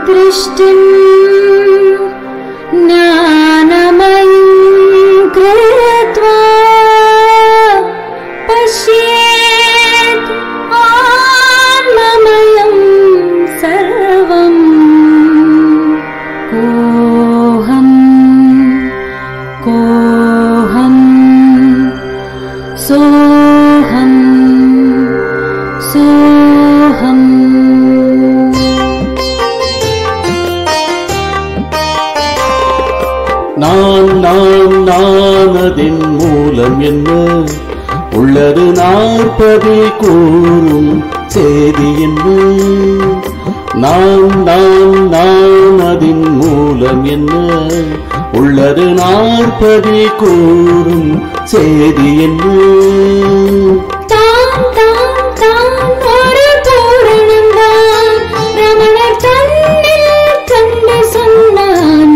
दृष्टिम् ज्ञानमयीं कृत्वा पश्येत् आत्ममयं सर्वम् कोऽहम् कोऽहम् सोऽहम् सोऽहम् நான் நான் நானதின் மூலம் என்ன உள்ளது நாற்பது கூறும் செய்தி என்ன நான் நான் நானதின் மூலம் என்ன உள்ளது நாற்பது கூறும் செய்தி என்ன தான் தான் தான் ஒரு பூரணம்தான் ரமணர் தன்னில் கண்டு சொன்னான்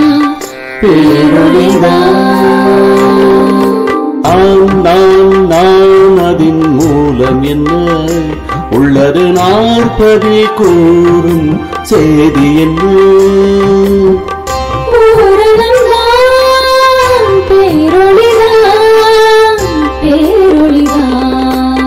ஆம் நான் நான் அதின் மூலம் என்ன உள்ளது நாற்பது கூறும் செய்தி என்ன பூரணம்தான் பேரொளிதான் பேரொளிதான்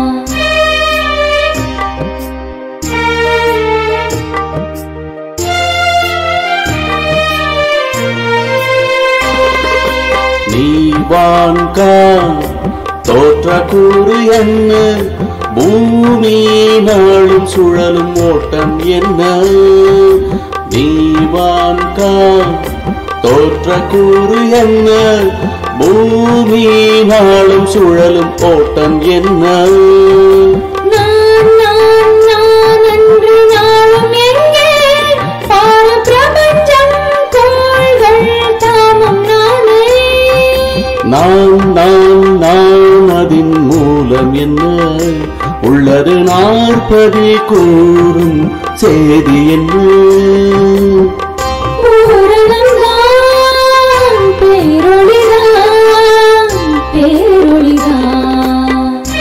நீ வான்கான் தோற்ற கூறு என்ன பூமி நாளும் சுழலும் ஓட்டம் என்ன நீ வான்கான் தோற்ற கூறு என்ன பூமி நாளும் சுழலும் ஓட்டம் என்ன நான் நான் நான் அன்று நாளும் எங்கே பால பிரபஞ்சம் கோள்கள் தாமம் நானே நான் நான் நான் அதின் மூலம் என்ன உள்ளது நாற்பது கூறும் செய்தி என்ன பூரணம்தான் பேரொளிதான் பேரொளிதான்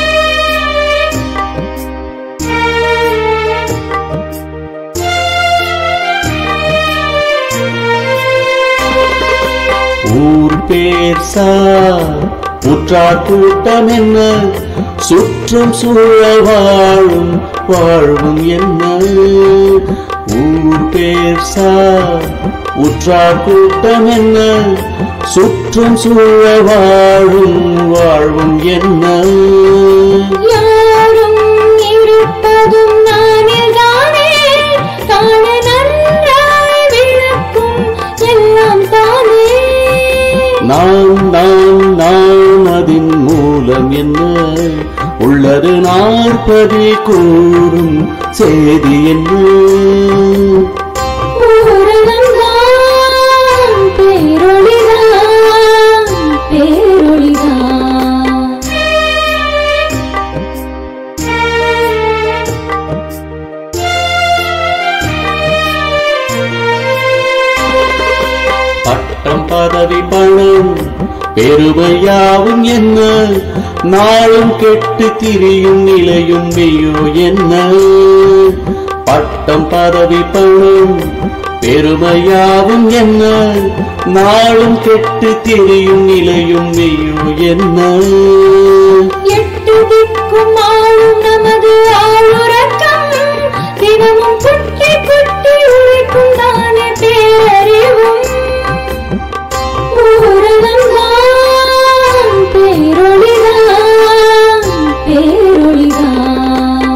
ஊர் பேர் சார் உற்றார் கூட்டம் என்ன சுற்றம் சூழ வாழும் வாழ்வும் என்ன ஊர் பேர் சார் உற்றார் கூட்டம் என்ன சுற்றம் சூழ வாழும் வாழ்வும் என்ன யாரும் இருப்பதும் நானில்தானே காண நன்றாய் விளக்கும் எல்லாம் தானே நான் நான் நான் அதின் மூலம் என்ன உள்ளது நாற்பது கூறும் செய்தி என்ன பூரணம்தான் பேரொளிதான் பேரொளிதான் பட்டம் பதவி பணம் பெருமையாவும் என்ன நாளும் கெட்டு திரியும் நிலையும் மெய்யோ என்ன பட்டம் பதவி பணம் பெருமையாவும் என்ன நாளும் கெட்டு திரியும் நிலையும் மெய்யோ என்ன எட்டு திக்கும் ஆளும் நமது ஆளுறக்கம் தினமும் குட்டி குட்டி உழைக்கும் தானே பேரறிவும் பூரணம்தான் பேரொளிதான் பேரொளிதான்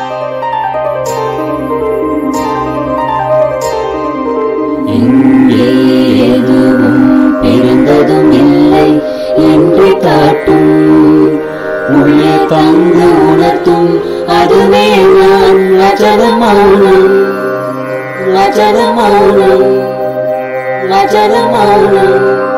இங்கே எதுவும் பிறந்ததும் இல்லை என்று காட்டும் உள்ளே தந்து உணர்த்தும் அதுவே நான் அஜரமௌனம் அஜரமௌனம் அஜரமௌனம்